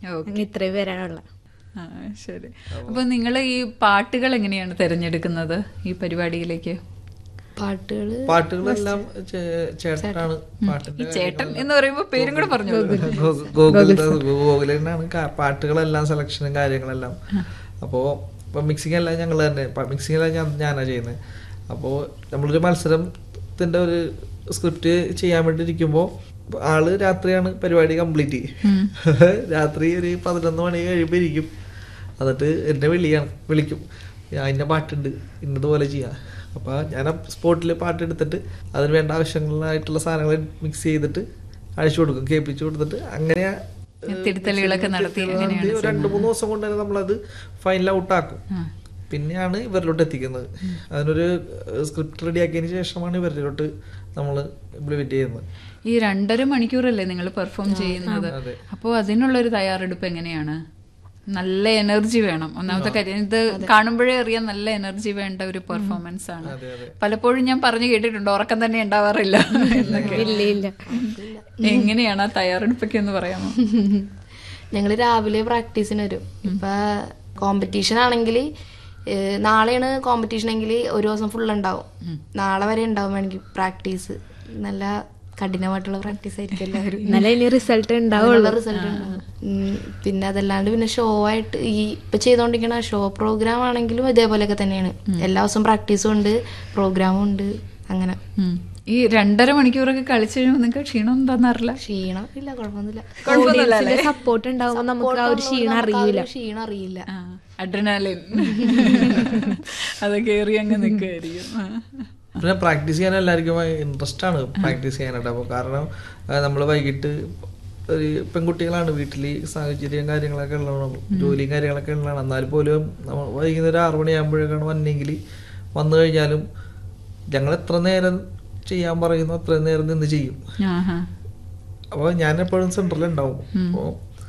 Okay അങ്ങനെ ഇത്രയും പേരാണുള്ള ആ ശരി അപ്പൊ നിങ്ങൾ ഈ പാട്ടുകൾ എങ്ങനെയാണ് തിരഞ്ഞെടുക്കുന്നത് ഈ പരിപാടിയിലേക്ക് പാട്ടുകള് പാട്ടുകളെല്ലാം ചേ- ചേട്ടനാണ് ഈ പാട്ടിന്റെ ചേട്ടൻ എന്ന് പറയുമ്പോ പേരും കൂടെ പറഞ്ഞു ഗോകുലനാണ് പാട്ടുകളെല്ലാം സെലക്ഷനും കാര്യങ്ങളെല്ലാം അപ്പോ ഇപ്പൊ മിക്സിംഗ് എല്ലാം ഞങ്ങൾ തന്നെ മിക്സിംഗ് എല്ലാം ഞാൻ ഞാനാ ചെയ്യുന്നത് അപ്പോൾ നമ്മളൊരു മത്സരത്തിന്റെ ഒരു സ്ക്രിപ്റ്റ് ചെയ്യാൻ വേണ്ടി ഇരിക്കുമ്പോൾ ആള് രാത്രിയാണ് പരിപാടി കംപ്ലീറ്റ് രാത്രി ഒരു പതിനൊന്ന് മണി കഴിയുമ്പോൾ ഇരിക്കും എന്നിട്ട് എന്നെ വിളിയാണ് വിളിക്കും ഞാൻ ഇന്ന പാട്ടുണ്ട് ഇന്നതുപോലെ ചെയ്യാം അപ്പോൾ ഞാൻ സ്പോട്ടിൽ പാട്ട് എടുത്തിട്ട് അതിന് വേണ്ട ആവശ്യങ്ങളായിട്ടുള്ള സാധനങ്ങൾ മിക്സ് ചെയ്തിട്ട് അഴിച്ചു കൊടുക്കും കേൾപ്പിച്ചു കൊടുത്തിട്ട് അങ്ങനെ തിരുത്തലുകളൊക്കെ നടത്തി അങ്ങനെയാണ് ഒരു രണ്ട് മൂന്ന് ദിവസം കൊണ്ട് തന്നെ നമ്മളത് ഫൈനൽ ഔട്ടാക്കും പിന്നെയാണ് ഇവരിലോട്ട് എത്തിക്കുന്നത് അതിനൊരു സ്ക്രിപ്റ്റ് റെഡിയാക്കിയതിന് ശേഷമാണ് ഇവരിലോട്ട് നമ്മൾ ഇംപ്ലിമെന്റ് ചെയ്യുന്നത് ഈ രണ്ടര മണിക്കൂറല്ലേ നിങ്ങൾ പെർഫോം ചെയ്യുന്നത് അപ്പോൾ അതിനുള്ള ഒരു തയ്യാറെടുപ്പ് എങ്ങനെയാണ് നല്ല എനർജി വേണം ഒന്നാമത്തെ കാര്യം ഇത് കാണുമ്പോഴേ അറിയാൻ നല്ല എനർജി വേണ്ട ഒരു പെർഫോമൻസ് ആണ് പലപ്പോഴും ഞാൻ പറഞ്ഞു കേട്ടിട്ടുണ്ട് ഉറക്കം തന്നെ ഉണ്ടാവാറില്ല എന്നൊക്കെ ഇല്ല ഇല്ല എങ്ങനെയാണ് ആ തയ്യാറെടുപ്പൊക്കെ എന്ന് പറയാമോ ഞങ്ങള് രാവിലെ പ്രാക്ടീസിന് വരും ഇപ്പൊ കോമ്പറ്റീഷൻ ആണെങ്കിൽ നാളെയാണ് കോമ്പറ്റീഷൻ എങ്കിൽ ഒരു ദിവസം ഫുൾ ഉണ്ടാവും നാളെ വരെ ഉണ്ടാവും വേണമെങ്കിൽ പ്രാക്ടീസ് നല്ല കഠിനമായിട്ടുള്ള പ്രാക്ടീസ് ആയിരിക്കും എല്ലാവരും എന്നാലേ ഇനി റിസൾട്ട് ഉണ്ടാവുള്ളൂ റിസൾട്ട് ഉണ്ടാവും ഉം, പിന്നെ അതല്ലാണ്ട് പിന്നെ ഷോ ആയിട്ട് ഈ ഇപ്പൊ ചെയ്തോണ്ടിരിക്കണ ഷോ പ്രോഗ്രാം ആണെങ്കിലും ഇതേപോലെയൊക്കെ തന്നെയാണ് എല്ലാ ദിവസവും പ്രാക്ടീസും ഉണ്ട് പ്രോഗ്രാമും ഉണ്ട് അങ്ങനെ ഉം. ഈ രണ്ടര മണിക്കൂറൊക്കെ കളിച്ചു കഴിയുമ്പോൾ നിങ്ങൾക്ക് ക്ഷീണം തോന്നാറില്ല ക്ഷീണം ഇല്ല കുഴപ്പമൊന്നുമില്ല കുഴപ്പമൊന്നുമില്ല സപ്പോർട്ട് ഉണ്ടാവുമ്പോൾ നമുക്ക് ആ ഒരു ക്ഷീണം അറിയൂല ക്ഷീണം അറിയില്ല അഡ്രനാലിൻ അതൊക്കെ ഏറി അങ്ങ് നിൽക്കുമായിരിക്കും ആ. പിന്നെ പ്രാക്ടീസ് ചെയ്യാൻ എല്ലാവർക്കും ഇൻട്രസ്റ്റ് ആണ് പ്രാക്ടീസ് ചെയ്യാനായിട്ട് അപ്പോൾ കാരണം നമ്മൾ വൈകിട്ട് ഒരു പെൺകുട്ടികളാണ് വീട്ടിൽ സാഹചര്യം കാര്യങ്ങളൊക്കെ ഉള്ളതാണ് ജോലിയും കാര്യങ്ങളൊക്കെ ഉള്ളതാണ് എന്നാൽ പോലും നമ്മൾ വൈകുന്നേരം ആറു മണിയാകുമ്പോഴേക്കാണ് വന്നെങ്കിൽ വന്നു കഴിഞ്ഞാലും ഞങ്ങൾ എത്ര നേരം ചെയ്യാൻ പറയുന്നു അത്രയും നേരം നിന്ന് ചെയ്യും ആഹാ. അപ്പോൾ ഞാൻ എപ്പോഴും സെൻറ്ററിൽ ഉണ്ടാവും അപ്പോൾ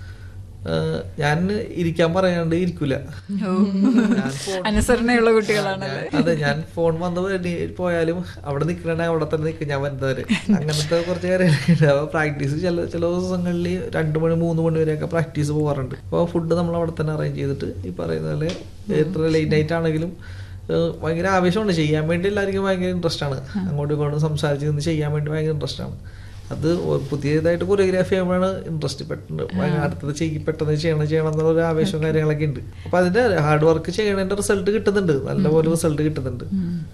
ഞാൻ ഇരിക്കാൻ പറയാണ്ട് ഇരിക്കൂല ഓ. ഞാൻ phone- അനുസരണയുള്ള കുട്ടികളാണ് അതെ ഞാൻ ഫോൺ വന്ന് വേണ്ടി- പോയാലും അവിടെ നിൽക്കണേ അവിടെ തന്നെ നിൽക്കും ഞാൻ വരുന്നവരെ അങ്ങനത്തെ കുറച്ച് കാര്യങ്ങളുണ്ട് അപ്പൊ പ്രാക്ടീസ് ചില ചില ദിവസങ്ങളിൽ രണ്ട് മണി മൂന്ന് മണി വരെയൊക്കെ പ്രാക്ടീസ് പോകാറുണ്ട് അപ്പോൾ ഫുഡ് നമ്മൾ അവിടെ തന്നെ അറേഞ്ച് ചെയ്തിട്ട് ഈ പറയുന്ന പോലെ എത്ര ലേറ്റ് നൈറ്റ് ആണെങ്കിലും ഏഹ് ഭയങ്കര ആവേശമുണ്ട് ചെയ്യാൻ വേണ്ടി എല്ലാവർക്കും ഭയങ്കര ഇൻട്രസ്റ്റ് ആണ് അങ്ങോട്ടും ഇങ്ങോട്ടും സംസാരിച്ച് നിന്ന് ചെയ്യാൻ വേണ്ടി ഭയങ്കര ഇൻട്രസ്റ്റ് ആണ് അത് ഒ- പുതിയതായിട്ട് കൊറിയോഗ്രാഫി ചെയ്യുമ്പോഴാണ് ഇൻട്രസ്റ്റ് പെട്ടെന്ന് ഭയങ്കര അടുത്തത് ചെയ്യും പെട്ടെന്ന് ചെയ്യണം ചെയ്യണം എന്നുള്ള ഒരു ആവേശവും കാര്യങ്ങളൊക്കെ ഉണ്ട് അപ്പൊ അതിന്റെ ഹാർഡ് വർക്ക് ചെയ്യണതിന്റെ റിസൾട്ട് കിട്ടുന്നുണ്ട് നല്ലപോലെ റിസൾട്ട് കിട്ടുന്നുണ്ട്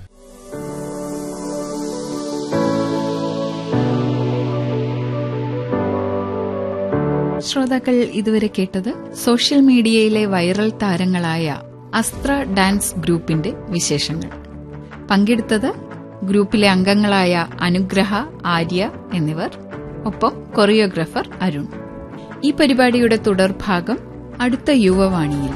ശ്രോതാക്കൾ ഇതുവരെ കേട്ടത് സോഷ്യൽ മീഡിയയിലെ വൈറൽ താരങ്ങളായ അസ്ത്ര ഡാൻസ് ഗ്രൂപ്പിന്റെ വിശേഷങ്ങൾ പങ്കെടുത്തത് ഗ്രൂപ്പിലെ അംഗങ്ങളായ അനുഗ്രഹ ആര്യ എന്നിവർ ഒപ്പം കൊറിയോഗ്രാഫർ അരുൺ ഈ പരിപാടിയുടെ തുടർഭാഗം അടുത്ത യുവവാണിയിൽ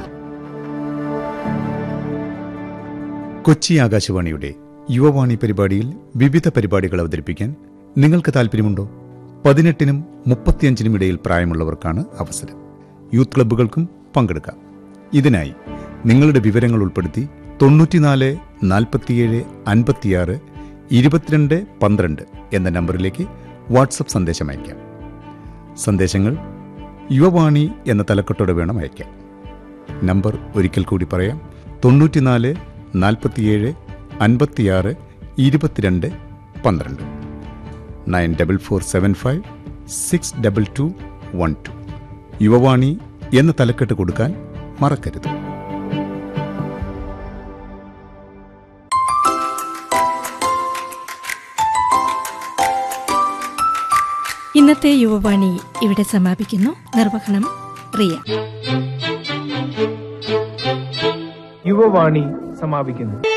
കൊച്ചി ആകാശവാണിയുടെ യുവവാണി പരിപാടിയിൽ വിവിധ പരിപാടികൾ അവതരിപ്പിക്കാൻ നിങ്ങൾക്ക് താല്പര്യമുണ്ടോ പതിനെട്ടിനും മുപ്പത്തിയഞ്ചിനും ഇടയിൽ പ്രായമുള്ളവർക്കാണ് അവസരം യൂത്ത് ക്ലബ്ബുകൾക്കും പങ്കെടുക്കാം ഇതിനായി നിങ്ങളുടെ വിവരങ്ങൾ ഉൾപ്പെടുത്തി തൊണ്ണൂറ്റിനാല് നാൽപ്പത്തിയേഴ് അൻപത്തിയാറ് ഇരുപത്തിരണ്ട് പന്ത്രണ്ട് എന്ന നമ്പറിലേക്ക് വാട്സപ്പ് സന്ദേശം അയക്കാം സന്ദേശങ്ങൾ യുവവാണി എന്ന തലക്കെട്ടോടെ വേണം അയക്കാൻ നമ്പർ ഒരിക്കൽ കൂടി പറയാം തൊണ്ണൂറ്റിനാല് നാൽപ്പത്തിയേഴ് അൻപത്തിയാറ് ഇരുപത്തിരണ്ട് പന്ത്രണ്ട് nine double four seven five six double two one two Yuvavani എന്ന തലക്കെട്ട് കൊടുക്കാൻ മറക്കരുത് ഇന്നത്തെ യുവവാണി ഇവിടെ സമാപിക്കുന്നു നിർവഹണം റിയ യുവവാണി സമാപിക്കുന്നു